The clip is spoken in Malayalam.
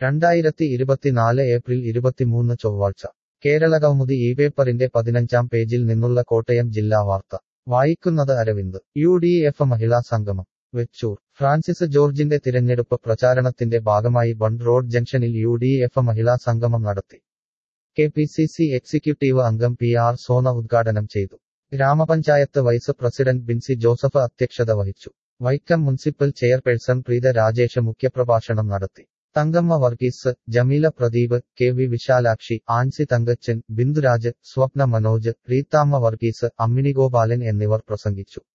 രണ്ടായിരത്തി ഇരുപത്തിനാല് ഏപ്രിൽ ഇരുപത്തിമൂന്ന് ചൊവ്വാഴ്ച കേരള കൗമുദി ഈ പേപ്പറിന്റെ പതിനഞ്ചാം പേജിൽ നിന്നുള്ള കോട്ടയം ജില്ലാ വാർത്ത വായിക്കുന്നത് അരവിന്ദ് യു ഡി എഫ് മഹിളാ സംഗമം വെച്ചൂർ ഫ്രാൻസിസ് ജോർജിന്റെ തിരഞ്ഞെടുപ്പ് പ്രചാരണത്തിന്റെ ഭാഗമായി ബണ്ട് റോഡ് ജംഗ്ഷനിൽ യു ഡി എഫ് മഹിളാ സംഗമം നടത്തി K P C C executive അംഗം പി ആർ സോന ഉദ്ഘാടനം ചെയ്തു ഗ്രാമപഞ്ചായത്ത് വൈസ് പ്രസിഡന്റ് ബിൻസി ജോസഫ് അധ്യക്ഷത വഹിച്ചു വൈക്കം മുനിസിപ്പൽ ചെയർപേഴ്സൺ പ്രീത രാജേഷ് മുഖ്യപ്രഭാഷണം നടത്തി തങ്കമ്മ വർഗീസ് ജമീല പ്രദീപ് കെ വി വിശാലാക്ഷി ആൻസി തങ്കച്ചൻ ബിന്ദുരാജ് സ്വപ്ന മനോജ് റീത്താമ്മ വർഗീസ് അമ്മിണി ഗോപാലൻ എന്നിവർ പ്രസംഗിച്ചു